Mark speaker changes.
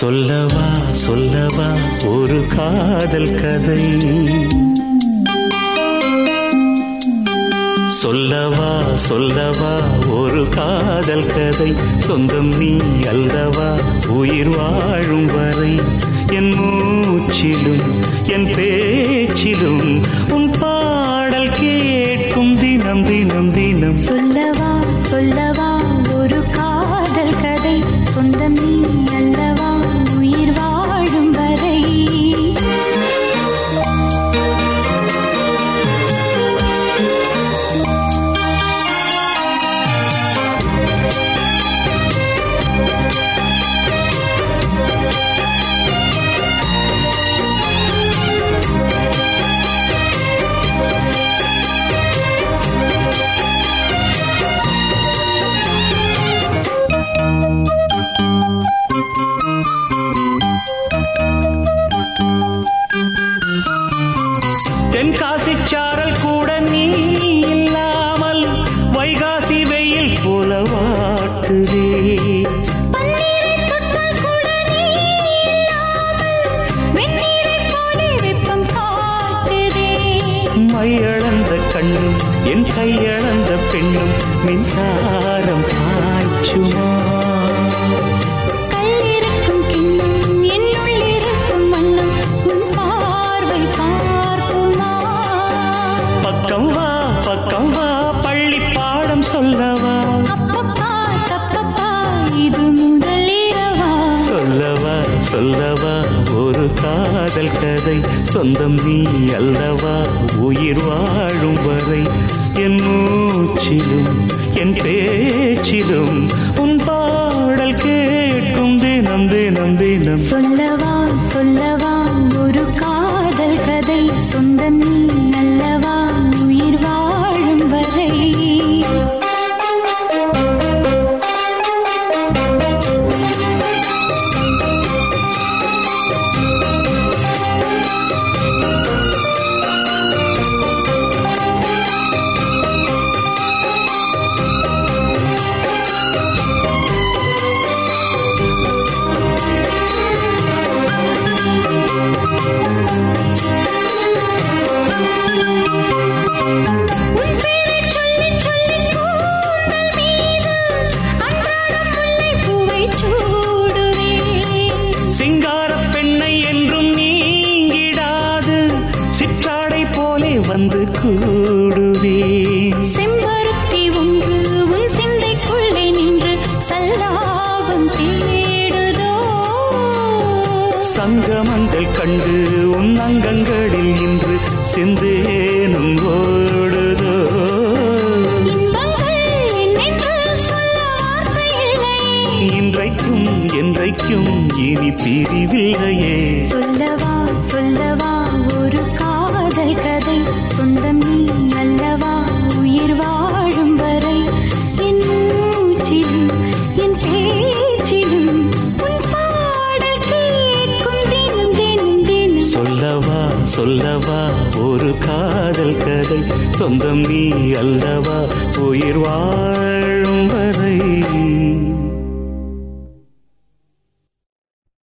Speaker 1: சொல்லவா சொல்லவா ஒரு காதல் கதை சொல்லவா சொல்லவா ஒரு காதல் கதை சொந்தம் நீ அல்லவா உயிர் வாழும் வரை என் மூச்சிலும் என் பேச்சிலும் உன் பாடல் கேட்கும் தினம் தினம் தினம்
Speaker 2: சொல்லவா சொல்லவா ஒரு காதல் கதை சொந்தம் நீ அல்லவா உயிர் வாழும் வரை
Speaker 1: தென்காசி சாரல் கூட நீ இல்லாமல் வைகாசி வெயில் போல வாட்டுதே
Speaker 2: பன்னீரை தொட்டால் கூட நீ இல்லாமல் வெந்நீரைப் போலே வெப்பம் காட்டுதே
Speaker 1: மையளந்த கண்ணும் என் கையளந்த பெண்ணும் மின்சாரம் பாய்ச்சுமா
Speaker 2: கல்லிருக்கும் கிண்ணம் என்னுள் இருக்கும் வண்ணம் உன் பார்வை பார்க்குமா
Speaker 1: பக்கம் வா பக்கம் வா பள்ளி பாடம் சொல்லவா
Speaker 2: அப்பப்பா தப்பப்பா இது முதல் இரவா
Speaker 1: சொல்லவா சொல்லவா ஒரு காதல் கதை சொந்தம் நீ அல்லவா உயிர் வாழும் வரை என் மூச்சிலும் என் பேச்சிலும் உன் பாடல் கேட்கும் தினம் தினம் தினம்
Speaker 2: சொல்லவா சொல்லவா ஒரு காதல் கதை சொந்தம் நீ அல்லவா உயிர் வாழும் வரை உன் பேரைச் சொல்லிச் சொல்லிக் கூந்தல் மீது அன்றாடம் முல்லைப் பூவைச் சூடுவேன்.
Speaker 1: சிங்கார பெண்ணை என்றும் நீங்கிடாது சிற்றாடை போலே வந்து கூடுவேன்
Speaker 2: செம்பருத்தி ஒன்று உன் சிந்தைக்குள்ளே நின்று சல்லாபம் தேடுதோ
Speaker 1: சங்கமங்கள் கண்டு உன் அங்கங்களில் இன்று செந்தேனும் ஓடுதோ
Speaker 2: இன்பங்கள் என்னென்று சொல்ல வார்த்தை இல்லையே.
Speaker 1: இன்றைக்கும் என்றைக்கும் இனி பிரிவில்லையே
Speaker 2: சொல்லவா சொல்லவா ஒரு காதல் கதை சொந்தம் நீ அல்லவா உயிர் வாழும் வரை என் மூச்சிலும் என் பேச்சிலும் உன் பாடல் கேட்கும் தினம் தினம் தினம்
Speaker 1: சொல்லவா சொல்லவா ஒரு காதல் கதை சொந்தம் நீ அல்லவா உயிர் வாழ